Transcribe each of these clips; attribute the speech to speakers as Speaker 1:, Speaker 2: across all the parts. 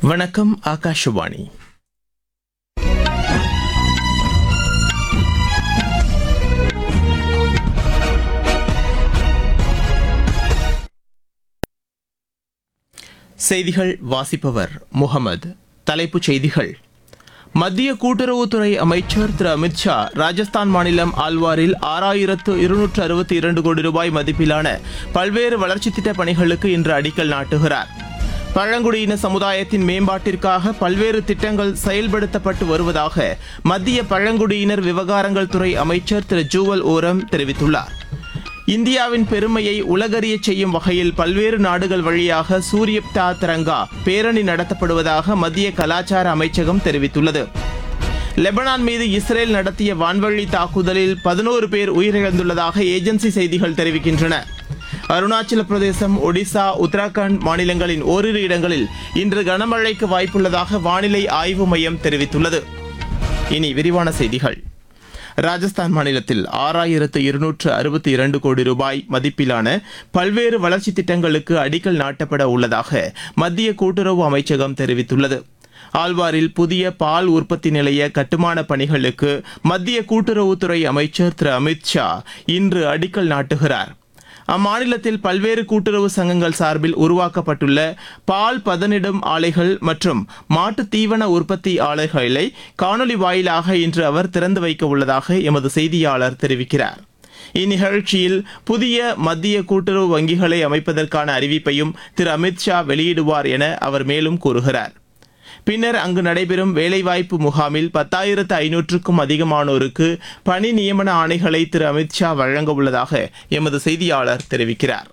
Speaker 1: வணக்கம் ஆகாஷவாணி செய்திகள் வாசிப்பவர் முகமது தலைப்புச் செய்திகள் மத்திய கூட்டுறவுத்துறை அமைச்சர் திரு அமித்ஷா ராஜஸ்தான் மாநிலம் ஆல்வாரில் ஆறாயிரத்து இருநூற்று அறுபத்தி இரண்டு கோடி ரூபாய் மதிப்பிலான பல்வேறு வளர்ச்சித் திட்டப் பணிகளுக்கு இன்று அடிக்கல் நாட்டுகிறார் பழங்குடியின சமுதாயத்தின் மேம்பாட்டிற்காக பல்வேறு திட்டங்கள் செயல்படுத்தப்பட்டு வருவதாக மத்திய பழங்குடியினர் விவகாரங்கள் துறை அமைச்சர் திரு ஜூவல் ஓரம் தெரிவித்துள்ளார் இந்தியாவின் பெருமையை உலகறியச் செய்யும் வகையில் பல்வேறு நாடுகள் வழியாக சூரியப்தா திரங்கா பேரணி நடத்தப்படுவதாக மத்திய கலாச்சார அமைச்சகம் தெரிவித்துள்ளது லெபனான் மீது இஸ்ரேல் நடத்திய வான்வழி தாக்குதலில் பதினோரு பேர் உயிரிழந்துள்ளதாக ஏஜென்சி செய்திகள் தெரிவிக்கின்றன அருணாச்சல பிரதேசம் ஒடிசா உத்தராகண்ட் மாநிலங்களின் ஓரிரு இடங்களில் இன்று கனமழைக்கு வாய்ப்புள்ளதாக வானிலை ஆய்வு மையம் தெரிவித்துள்ளது இனி விரிவான செய்திகள் ராஜஸ்தான் மாநிலத்தில் ஆறாயிரத்து இருநூற்று அறுபத்தி இரண்டு கோடி ரூபாய் மதிப்பிலான பல்வேறு வளர்ச்சித் திட்டங்களுக்கு அடிக்கல் நாட்டப்பட உள்ளதாக மத்திய கூட்டுறவு அமைச்சகம் தெரிவித்துள்ளது ஆழ்வாரில் புதிய பால் உற்பத்தி நிலைய கட்டுமான பணிகளுக்கு மத்திய கூட்டுறவுத்துறை அமைச்சர் திரு அமித் ஷா இன்று அடிக்கல் நாட்டுகிறார் அம்மாநிலத்தில் பல்வேறு கூட்டுறவு சங்கங்கள் சார்பில் உருவாக்கப்பட்டுள்ள பால் பதனிடும் ஆலைகள் மற்றும் மாட்டுத் தீவன உற்பத்தி ஆலைகளை காணொலி வாயிலாக இன்று அவர் திறந்து வைக்க உள்ளதாக எமது செய்தியாளர் தெரிவிக்கிறார் இந்நிகழ்ச்சியில் புதிய மத்திய கூட்டுறவு வங்கிகளை அமைப்பதற்கான அறிவிப்பையும் திரு அமித் ஷா வெளியிடுவார் என அவர் மேலும் கூறுகிறார் பின்னர் அங்கு நடைபெறும் வேலைவாய்ப்பு முகாமில் பத்தாயிரத்து ஐநூற்றுக்கும் அதிகமானோருக்கு பணி நியமன ஆணைகளை திரு அமித் ஷா வழங்க உள்ளதாக எமது செய்தியாளர் தெரிவிக்கிறார்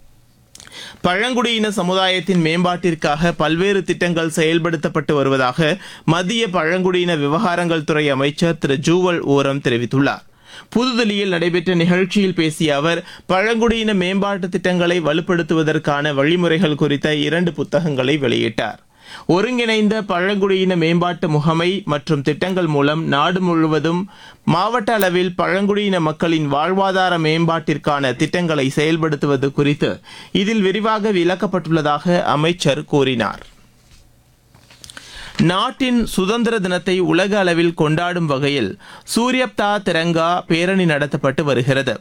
Speaker 1: பழங்குடியின சமுதாயத்தின் மேம்பாட்டிற்காக பல்வேறு திட்டங்கள் செயல்படுத்தப்பட்டு வருவதாக மத்திய பழங்குடியின விவகாரங்கள் துறை அமைச்சர் திரு ஜூவல் ஓரம் தெரிவித்துள்ளார் புதுதில்லியில் நடைபெற்ற நிகழ்ச்சியில் பேசிய அவர் பழங்குடியின மேம்பாட்டு திட்டங்களை வலுப்படுத்துவதற்கான வழிமுறைகள் குறித்த இரண்டு புத்தகங்களை வெளியிட்டார் ஒருங்கிணைந்த பழங்குடியின மேம்பாட்டு முகமை மற்றும் திட்டங்கள் மூலம் நாடு முழுவதும் மாவட்ட அளவில் பழங்குடியின மக்களின் வாழ்வாதார மேம்பாட்டிற்கான திட்டங்களை செயல்படுத்துவது குறித்து இதில் விரிவாக விளக்கப்பட்டுள்ளதாக அமைச்சர் கூறினார் நாட்டின் சுதந்திர தினத்தை உலக அளவில் கொண்டாடும் வகையில் சூரியப்தா திரங்கா பேரணி நடத்தப்பட்டு வருகிறது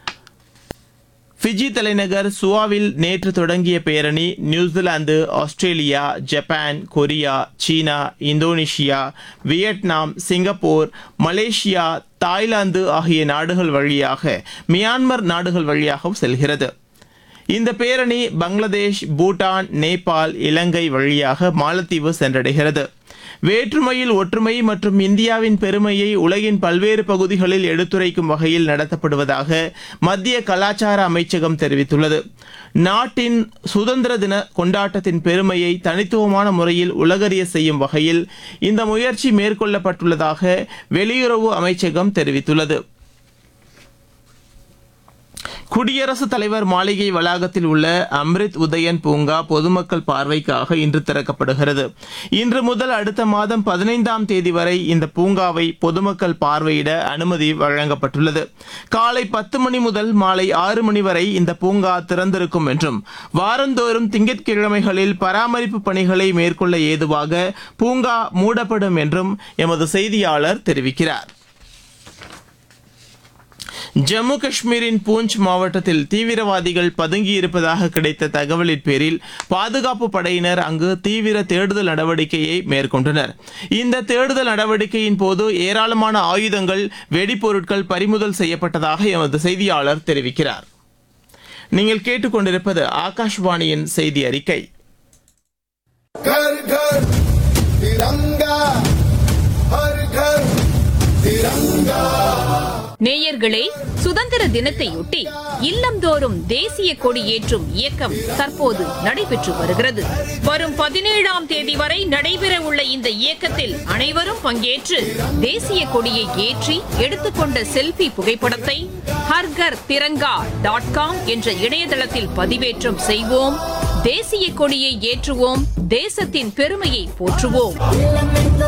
Speaker 1: ஃபிஜி தலைநகர் சுவாவில் நேற்று தொடங்கிய பேரணி New Zealand Australia Japan Korea China Indonesia Vietnam Singapore Malaysia Thailand ஆகிய நாடுகள் வழியாக மியான்மர் நாடுகள் வழியாகவும் செல்கிறது இந்த பேரணி பங்களாதேஷ் பூட்டான் நேபாள் இலங்கை வழியாக மாலத்தீவு சென்றடைகிறது வேற்றுமையில் ஒற்றுமை மற்றும் இந்தியாவின் பெருமையை உலகின் பல்வேறு பகுதிகளில் எடுத்துரைக்கும் வகையில் நடத்தப்படுவதாக மத்திய கலாச்சார அமைச்சகம் தெரிவித்துள்ளது நாட்டின் சுதந்திர தின கொண்டாட்டத்தின் பெருமையை தனித்துவமான முறையில் உலகறிய செய்யும் வகையில் இந்த முயற்சி மேற்கொள்ளப்பட்டுள்ளதாக வெளியுறவு அமைச்சகம் தெரிவித்துள்ளது குடியரசுத் தலைவர் மாளிகை வளாகத்தில் உள்ள அம்ரித் உதயன் பூங்கா பொதுமக்கள் பார்வைக்காக இன்று திறக்கப்படுகிறது இன்று முதல் அடுத்த மாதம் பதினைந்தாம் தேதி வரை இந்த பூங்காவை பொதுமக்கள் பார்வையிட அனுமதி வழங்கப்பட்டுள்ளது காலை பத்து மணி முதல் மாலை ஆறு மணி வரை இந்த பூங்கா திறந்திருக்கும் என்றும் வாரந்தோறும் திங்கட்கிழமைகளில் பராமரிப்பு பணிகளை மேற்கொள்ள ஏதுவாக பூங்கா மூடப்படும் என்றும் எமது செய்தியாளர் தெரிவிக்கிறார் ஜம்மு காஷ்மீரின் பூஞ்ச் மாவட்டத்தில் தீவிரவாதிகள் பதுங்கியிருப்பதாக கிடைத்த தகவலின் பேரில் பாதுகாப்பு படையினர் அங்கு தீவிர தேடுதல் நடவடிக்கையை மேற்கொண்டனர் இந்த தேடுதல் நடவடிக்கையின் போது ஏராளமான ஆயுதங்கள் வெடிப்பொருட்கள் பறிமுதல் செய்யப்பட்டதாக எமது செய்தியாளர் தெரிவிக்கிறார் நீங்கள் கேட்டுக்கொண்டிருப்பது ஆகாஷ்வாணியின் செய்தி அறிக்கை
Speaker 2: घर घर तिरंगा हर घर तिरंगा
Speaker 3: நேயர்களே சுதந்திர தினத்தையொட்டி இல்லந்தோறும் தேசிய கொடி ஏற்றும் இயக்கம் தற்போது நடைபெற்று வருகிறது வரும் பதினேழாம் தேதி வரை நடைபெற உள்ள இந்த இயக்கத்தில் அனைவரும் பங்கேற்று தேசிய கொடியை ஏற்றி எடுத்துக்கொண்ட செல்ஃபி புகைப்படத்தை ஹர்கர் திரங்கா டாட் காம் என்ற இணையதளத்தில் பதிவேற்றம் செய்வோம் தேசிய கொடியை ஏற்றுவோம் தேசத்தின் பெருமையை போற்றுவோம்